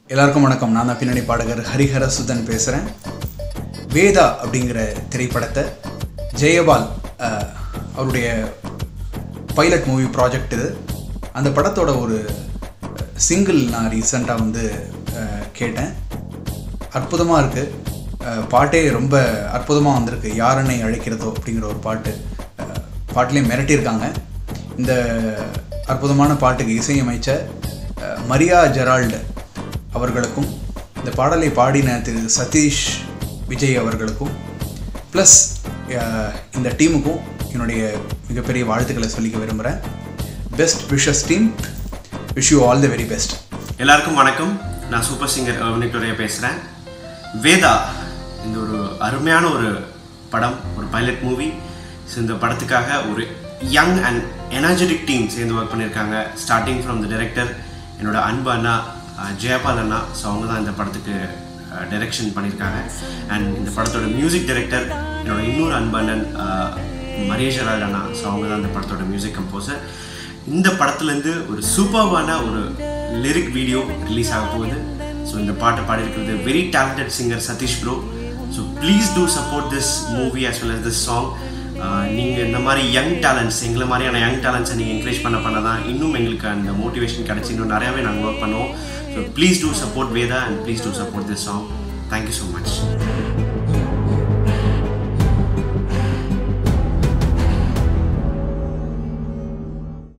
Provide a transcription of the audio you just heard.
எல்லாருக்கும் வணக்கம் நான் தான் பின்னணி பாடகர் ஹரிஹர சுதன் பேசுகிறேன் வேதா அப்படிங்கிற திரைப்படத்தை ஜெயபால் அஹ், அவருடைய பைலட் மூவி ப்ராஜெக்ட் இது அந்த படத்தோட ஒரு சிங்கிள் நான் ரீசெண்டாக வந்து அஹ், கேட்டேன் அற்புதமாக இருக்குது பாட்டே ரொம்ப அற்புதமாக வந்திருக்கு யாரனை அழைக்கிறதோ அப்படிங்கிற ஒரு பாட்டு அஹ், பாட்டுலேயும் மிரட்டியிருக்காங்க இந்த அற்புதமான பாட்டுக்கு இசையமைச்ச அஹ், மரியா ஜெரால்டு அவர்களுக்கும் இந்த பாடலை பாடின திரு சதீஷ் விஜய் அவர்களுக்கும் ப்ளஸ் இந்த டீமுக்கும் என்னுடைய மிகப்பெரிய வாழ்த்துக்களை சொல்லிக்க விரும்புகிறேன் best wishes team wish you all the very best எல்லாருக்கும் வணக்கம் நான் சூப்பர் சிங்கர் விக்டோரியா பேசுகிறேன் வேதா இந்த ஒரு அருமையான ஒரு படம் ஒரு பைலட் மூவி ஸோ இந்த படத்துக்காக ஒரு யங் அண்ட் எனர்ஜெட்டிக் டீம் சேர்ந்து ஒர்க் பண்ணியிருக்காங்க ஸ்டார்டிங் ஃப்ரம் த டைரக்டர் என்னோட அன்பு அண்ணா அஹ், ஜெயபால் அண்ணா ஸோ அவங்க தான் இந்த படத்துக்கு டைரக்ஷன் பண்ணியிருக்காங்க அண்ட் இந்த படத்தோட மியூசிக் டைரக்டர் என்னோட இன்னொரு அன்பு அண்ணன் அஹ், மரியேஷரால் அண்ணா ஸோ அவங்க தான் இந்த படத்தோட மியூசிக் கம்போசர் இந்த படத்துலேருந்து ஒரு சூப்பர்வான ஒரு லிரிக் வீடியோ ரிலீஸ் ஆக போகுது ஸோ இந்த பாட்டை பாடியிருக்கிறது very talented singer Satish bro so please do support this movie as well as this song நீங்கள் இந்த மாதிரி யங் டேலண்ட்ஸ் எங்களை மாதிரியான யங் டேலண்ட்ஸை நீங்கள் என்கரேஜ் பண்ண பண்ண தான் இன்னும் எங்களுக்கு அந்த மோட்டிவேஷன் கிடச்சி இன்னும் நிறையாவே நாங்கள் ஒர்க் பண்ணுவோம் so please do support Veda and please do support this song thank you so much